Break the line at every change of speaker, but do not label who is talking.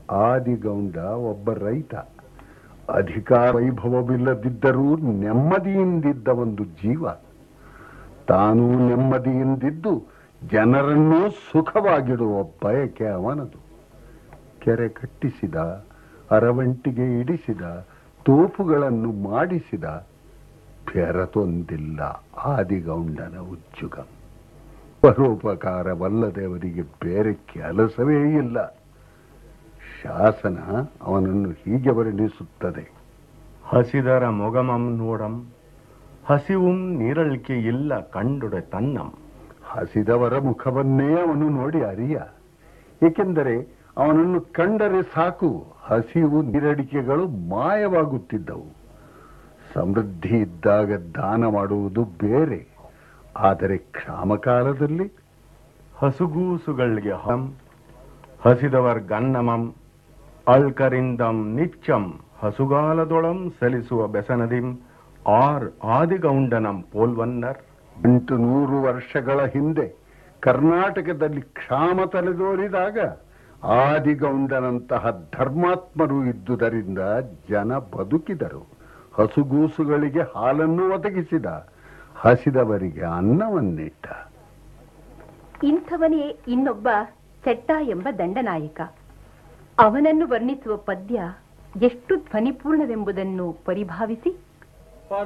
ಆದಿಗೌಂಡ ಒಬ್ಬ ರೈತ ಅಧಿಕಾರ ವೈಭವವಿಲ್ಲದಿದ್ದರೂ ನೆಮ್ಮದಿಯಿಂದಿದ್ದ ಒಂದು ಜೀವ ತಾನು ನೆಮ್ಮದಿಯಿಂದಿದ್ದು ಜನರನ್ನೂ ಸುಖವಾಗಿಡುವ ಬಯಕೆ ಅವನದು ಕೆರೆ ಕಟ್ಟಿಸಿದ ಅರವಂಟಿಗೆ ಇಡಿಸಿದ ತೋಪುಗಳನ್ನು ಮಾಡಿಸಿದ ಬೆರತೊಂದಿಲ್ಲ ಆದಿಗೌಂಡನ ಉಜ್ಜುಗ ಪರೋಪಕಾರವಲ್ಲದೆ ಅವರಿಗೆ ಬೇರೆ ಕೆಲಸವೇ ಇಲ್ಲ ಶಾಸನ ಅವನನ್ನು ಹೀಗೆ ವರ್ಣಿಸುತ್ತದೆ
ಹಸಿದರ ಮೊಗಮಂ ನೋಡಂ ಹಸಿವುಂ ನೀರಳಿಕೆ ಇಲ್ಲ ಕಂಡುಡೆ ತನ್ನಂ
ಹಸಿದವರ ಮುಖವನ್ನೇ ಅವನು ನೋಡಿ ಅರಿಯ ಏಕೆಂದರೆ ಅವನನ್ನು ಕಂಡರೆ ಸಾಕು ಹಸಿವು ನೀರಡಿಕೆಗಳು ಮಾಯವಾಗುತ್ತಿದ್ದವು ಸಮೃದ್ಧಿ ಇದ್ದಾಗ ದಾನ ಮಾಡುವುದು ಬೇರೆ ಆದರೆ ಕ್ಷಾಮಕಾಲದಲ್ಲಿ
ಹಸುಗೂಸುಗಳಿಗೆ ಹಂ ಹಸಿದವರ್ ಗನ್ನಮಂ ಅಳ್ಕರಿಂದಂ ನಿಚ್ಚಂ ಹಸುಗಾಲದೊಳಂ ಸಲಿಸುವ ಬೆಸನದಿಂ ಆರ್ ಆದಿಗೌಂಡನಂ ಪೋಲ್ವನ್ನರ್
ಎಂಟು ನೂರು ವರ್ಷಗಳ ಹಿಂದೆ ಕರ್ನಾಟಕದಲ್ಲಿ ಕ್ಷಾಮ ತಲೆದೋರಿದಾಗ ಆದಿಗೌಂಡನಂತಹ ಧರ್ಮಾತ್ಮರು ಇದ್ದುದರಿಂದ ಜನ ಬದುಕಿದರು ಹಸುಗೂಸುಗಳಿಗೆ ಹಾಲನ್ನು ಒದಗಿಸಿದ ಹಸಿದವರಿಗೆ ಅನ್ನವನ್ನಿಟ್ಟ
ಇಂಥವನೇ ಇನ್ನೊಬ್ಬ ಚೆಟ್ಟ ಎಂಬ ದಂಡನಾಯಕ ಅವನನ್ನು ವರ್ಣಿಸುವ ಪದ್ಯ ಎಷ್ಟು ಧ್ವನಿಪೂರ್ಣವೆಂಬುದನ್ನು ಪರಿಭಾವಿಸಿ